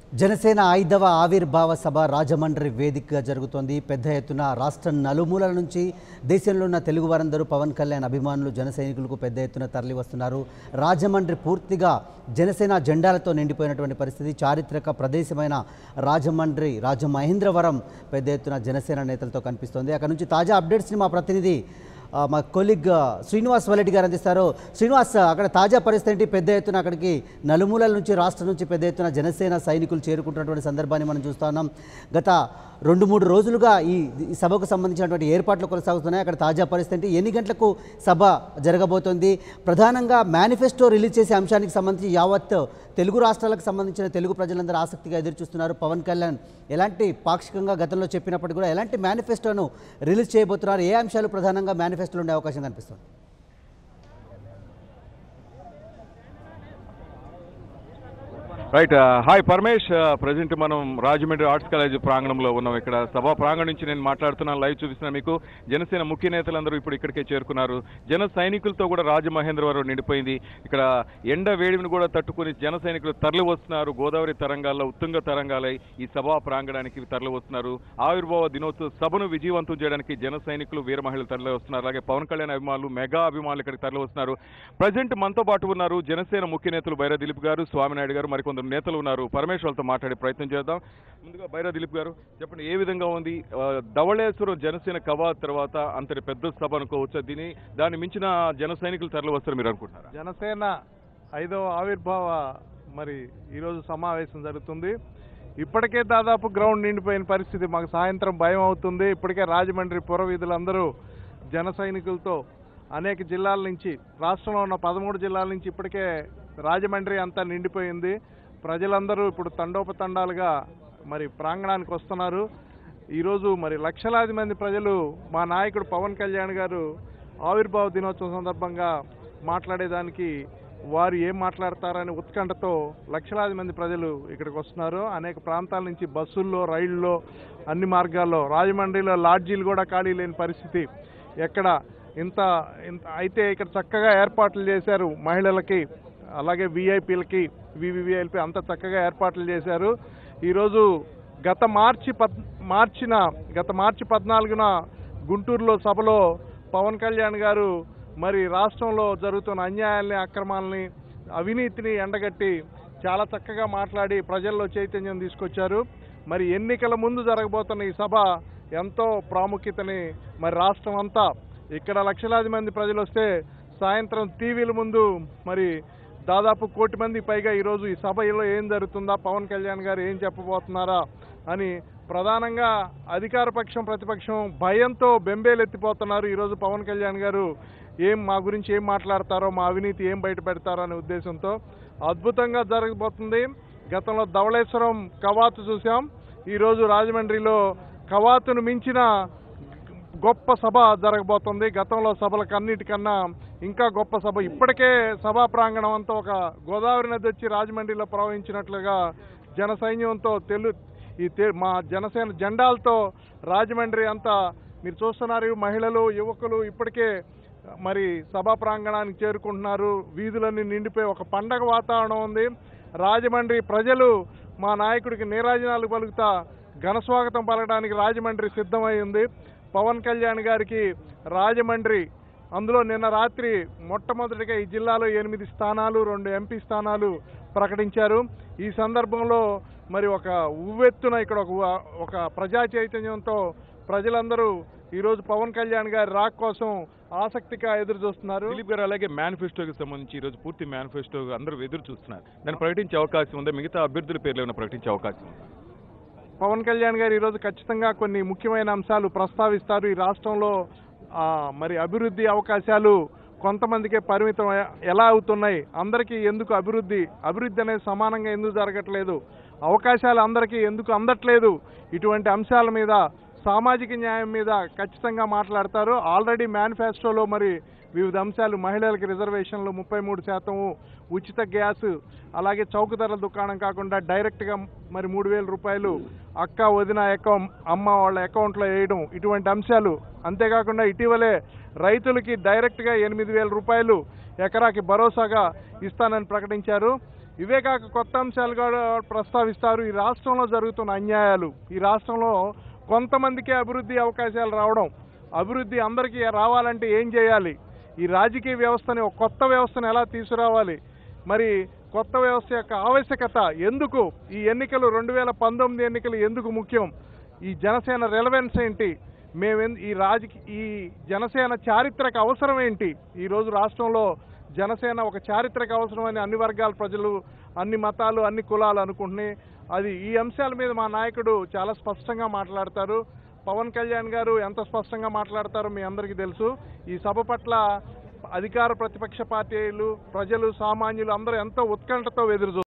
జనసేన ఐదవ ఆవిర్భావ సభ రాజమండ్రి వేదికగా జరుగుతోంది పెద్ద ఎత్తున రాష్ట్ర నలుమూలల నుంచి దేశంలో ఉన్న తెలుగు వారందరూ పవన్ కళ్యాణ్ అభిమానులు జన సైనికులకు పెద్ద ఎత్తున తరలి వస్తున్నారు రాజమండ్రి పూర్తిగా జనసేన జెండాలతో నిండిపోయినటువంటి పరిస్థితి చారిత్రక ప్రదేశమైన రాజమండ్రి రాజమహేంద్రవరం పెద్ద ఎత్తున జనసేన నేతలతో కనిపిస్తోంది అక్కడ నుంచి తాజా అప్డేట్స్ని మా ప్రతినిధి ఆ, మా కొలిగ్ శ్రీనివాస్ వల్లెడ్డి గారు అందిస్తారు శ్రీనివాస్ అక్కడ తాజా పరిస్థితి ఏంటి పెద్ద ఎత్తున అక్కడికి నలుమూలల నుంచి రాష్ట్రం నుంచి పెద్ద ఎత్తున జనసేన సైనికులు చేరుకుంటున్నటువంటి సందర్భాన్ని మనం చూస్తా ఉన్నాం గత రెండు మూడు రోజులుగా ఈ ఈ సభకు సంబంధించినటువంటి ఏర్పాట్లు కొనసాగుతున్నాయి అక్కడ తాజా పరిస్థితి ఏంటి ఎన్ని గంటలకు సభ జరగబోతోంది ప్రధానంగా మేనిఫెస్టో రిలీజ్ చేసే అంశానికి సంబంధించి యావత్ తెలుగు రాష్ట్రాలకు సంబంధించిన తెలుగు ప్రజలందరూ ఆసక్తిగా ఎదురు చూస్తున్నారు పవన్ కళ్యాణ్ ఎలాంటి పాక్షికంగా గతంలో చెప్పినప్పటికీ కూడా ఎలాంటి మేనిఫెస్టోను రిలీజ్ చేయబోతున్నారు ఏ అంశాలు ప్రధానంగా మేనిఫెస్టోలో ఉండే అవకాశం కనిపిస్తుంది రైట్ హాయ్ పరమేష్ ప్రజెంట్ మనం రాజమండ్రి ఆర్ట్స్ కాలేజ్ ప్రాంగణంలో ఉన్నాం ఇక్కడ సభా ప్రాంగణం నుంచి నేను మాట్లాడుతున్నాను లైవ్ చూపిస్తున్నా మీకు జనసేన ముఖ్య నేతలందరూ ఇప్పుడు ఇక్కడికే చేరుకున్నారు జన సైనికులతో కూడా రాజమహేంద్రవరం నిండిపోయింది ఇక్కడ ఎండ వేడిని కూడా తట్టుకుని జన సైనికులు తరలి వస్తున్నారు గోదావరి తరంగాల్లో ఉత్తుంగ తరంగాలై ఈ సభా ప్రాంగణానికి తరలి వస్తున్నారు ఆవిర్భావ దినోత్సవ సభను విజయవంతం చేయడానికి జన సైనికులు వీర మహిళలు తరలి వస్తున్నారు అలాగే పవన్ కళ్యాణ్ అభిమానులు మెగా అభిమానులు ఇక్కడికి తరలి వస్తున్నారు ప్రజెంట్ మనతో పాటు ఉన్నారు జనసేన ముఖ్య నేతలు బైరా దిలీప్ గారు స్వామినాయుడు గారు మరికొందరు నేతలు ఉన్నారు పరమేశ్వర్ వాళ్ళతో మాట్లాడే ప్రయత్నం చేద్దాం ముందుగా బైరా దిలీప్ గారు చెప్పండి ఏ విధంగా ఉంది ఆ, ధవళేశ్వరం జనసేన కవా తర్వాత అంతటి పెద్ద సభ అనుకోవచ్చు దీని దాన్ని మించిన జన సైనికులు తరలి వస్తారు మీరు అనుకుంటున్నారా జనసేన ఐదవ ఆవిర్భావ మరి ఈరోజు సమావేశం జరుగుతుంది ఇప్పటికే దాదాపు గ్రౌండ్ నిండిపోయిన పరిస్థితి మాకు సాయంత్రం భయం అవుతుంది ఇప్పటికే రాజమండ్రి పురవీధులందరూ జన సైనికులతో అనేక జిల్లాల నుంచి రాష్ట్రంలో ఉన్న పదమూడు జిల్లాల నుంచి ఇప్పటికే రాజమండ్రి అంతా నిండిపోయింది ప్రజలందరూ ఇప్పుడు తండోపతండాలుగా మరి ప్రాంగణానికి వస్తున్నారు ఈరోజు మరి లక్షలాది మంది ప్రజలు మా నాయకుడు పవన్ కళ్యాణ్ గారు ఆవిర్భావ దినోత్సవం సందర్భంగా మాట్లాడేదానికి వారు ఏం మాట్లాడతారని ఉత్కంఠతో లక్షలాది మంది ప్రజలు ఇక్కడికి వస్తున్నారు అనేక ప్రాంతాల నుంచి బస్సుల్లో రైళ్లలో అన్ని మార్గాల్లో రాజమండ్రిలో లాడ్జీలు కూడా ఖాళీ లేని పరిస్థితి ఎక్కడ ఇంత ఇంత అయితే ఇక్కడ చక్కగా ఏర్పాట్లు చేశారు మహిళలకి అలాగే విఐపీలకి వివివిఐపి అంత చక్కగా ఏర్పాట్లు చేశారు ఈరోజు గత మార్చి పద్ మార్చిన గత మార్చి పద్నాలుగున గుంటూరులో సభలో పవన్ కళ్యాణ్ గారు మరి రాష్ట్రంలో జరుగుతున్న అన్యాయాల్ని అక్రమాలని అవినీతిని ఎండగట్టి చాలా చక్కగా మాట్లాడి ప్రజల్లో చైతన్యం తీసుకొచ్చారు మరి ఎన్నికల ముందు జరగబోతున్న ఈ సభ ఎంతో ప్రాముఖ్యతని మరి రాష్ట్రం అంతా ఇక్కడ లక్షలాది మంది ప్రజలు వస్తే సాయంత్రం టీవీల ముందు మరి దాదాపు కోటి మంది పైగా ఈరోజు ఈ సభలో ఏం జరుగుతుందా పవన్ కళ్యాణ్ గారు ఏం చెప్పబోతున్నారా అని ప్రధానంగా అధికార పక్షం ప్రతిపక్షం భయంతో బెంబేలెత్తిపోతున్నారు ఈరోజు పవన్ కళ్యాణ్ గారు ఏం మా గురించి ఏం మాట్లాడతారో మా అవినీతి ఏం బయట పెడతారో అనే ఉద్దేశంతో అద్భుతంగా జరగబోతుంది గతంలో ధవళేశ్వరం కవాతు చూసాం ఈరోజు రాజమండ్రిలో కవాతును మించిన గొప్ప సభ జరగబోతుంది గతంలో సభలకు అన్నిటికన్నా ఇంకా గొప్ప సభ ఇప్పటికే సభా ప్రాంగణం అంతా ఒక గోదావరి నది వచ్చి రాజమండ్రిలో ప్రవహించినట్లుగా జన సైన్యంతో తెలు ఈ తె- మా జనసేన జెండాలతో రాజమండ్రి అంతా మీరు చూస్తున్నారు మహిళలు యువకులు ఇప్పటికే మరి సభా ప్రాంగణానికి చేరుకుంటున్నారు వీధులన్నీ నిండిపోయి ఒక పండగ వాతావరణం ఉంది రాజమండ్రి ప్రజలు మా నాయకుడికి నీరాజనాలు పలుకుతా ఘన స్వాగతం పలకడానికి రాజమండ్రి సిద్ధమై ఉంది పవన్ కళ్యాణ్ గారికి రాజమండ్రి అందులో నిన్న రాత్రి మొట్టమొదటిగా ఈ జిల్లాలో ఎనిమిది స్థానాలు రెండు ఎంపీ స్థానాలు ప్రకటించారు ఈ సందర్భంలో మరి ఒక ఉవ్వెత్తున ఇక్కడ ఒక ఒక ప్రజా చైతన్యంతో ప్రజలందరూ ఈరోజు పవన్ కళ్యాణ్ గారి రాక్ కోసం ఆసక్తిగా ఎదురు చూస్తున్నారు దిలీప్ గారు అలాగే మేనిఫెస్టోకి సంబంధించి ఈ రోజు పూర్తి మేనిఫెస్టో అందరూ ఎదురు చూస్తున్నారు దాన్ని ప్రకటించే అవకాశం ఉందా మిగతా అభ్యర్థుల పేర్లు ఏమైనా ప్రకటించే అవకాశం ఉందా పవన్ కళ్యాణ్ గారు ఈరోజు ఖచ్చితంగా కొన్ని ముఖ్యమైన అంశాలు ప్రస్తావిస్తారు ఈ రాష్ట్రంలో ఆ, మరి అభివృద్ధి అవకాశాలు కొంతమందికే పరిమితం ఎ- ఎలా అవుతున్నాయి అందరికీ ఎందుకు అభివృద్ధి అభివృద్ధి అనేది సమానంగా ఎందుకు జరగట్లేదు అవకాశాలు అందరికీ ఎందుకు అందట్లేదు ఇటువంటి అంశాల మీద సామాజిక న్యాయం మీద ఖచ్చితంగా మాట్లాడతారు ఆల్రెడీ మేనిఫెస్టోలో మరి వివిధ అంశాలు మహిళలకు రిజర్వేషన్లు ముప్పై మూడు శాతం ఉచిత గ్యాస్ అలాగే చౌక ధరల దుకాణం కాకుండా డైరెక్ట్గా మరి మూడు వేల రూపాయలు అక్క వదిన అకౌంట్ అమ్మ వాళ్ళ అకౌంట్లో వేయడం ఇటువంటి అంశాలు అంతేకాకుండా ఇటీవలే రైతులకి డైరెక్ట్గా ఎనిమిది వేల రూపాయలు ఎకరాకి భరోసాగా ఇస్తానని ప్రకటించారు ఇవే కాక కొత్త అంశాలు కూడా ప్రస్తావిస్తారు ఈ రాష్ట్రంలో జరుగుతున్న అన్యాయాలు ఈ రాష్ట్రంలో కొంతమందికే అభివృద్ధి అవకాశాలు రావడం అభివృద్ధి అందరికీ రావాలంటే ఏం చేయాలి ఈ రాజకీయ వ్యవస్థని ఒక కొత్త వ్యవస్థను ఎలా తీసుకురావాలి మరి కొత్త వ్యవస్థ యొక్క ఆవశ్యకత ఎందుకు ఈ ఎన్నికలు రెండు వేల పంతొమ్మిది ఎన్నికలు ఎందుకు ముఖ్యం ఈ జనసేన రెలవెన్స్ ఏంటి మేము ఈ రాజకీయ ఈ జనసేన చారిత్రక అవసరం ఏంటి ఈరోజు రాష్ట్రంలో జనసేన ఒక చారిత్రక అవసరమని అన్ని వర్గాల ప్రజలు అన్ని మతాలు అన్ని కులాలు అనుకుంటున్నాయి అది ఈ అంశాల మీద మా నాయకుడు చాలా స్పష్టంగా మాట్లాడతారు పవన్ కళ్యాణ్ గారు ఎంత స్పష్టంగా మాట్లాడతారో మీ అందరికీ తెలుసు ఈ సభ పట్ల అధికార ప్రతిపక్ష పార్టీలు ప్రజలు సామాన్యులు అందరూ ఎంతో ఉత్కంఠతో ఎదురు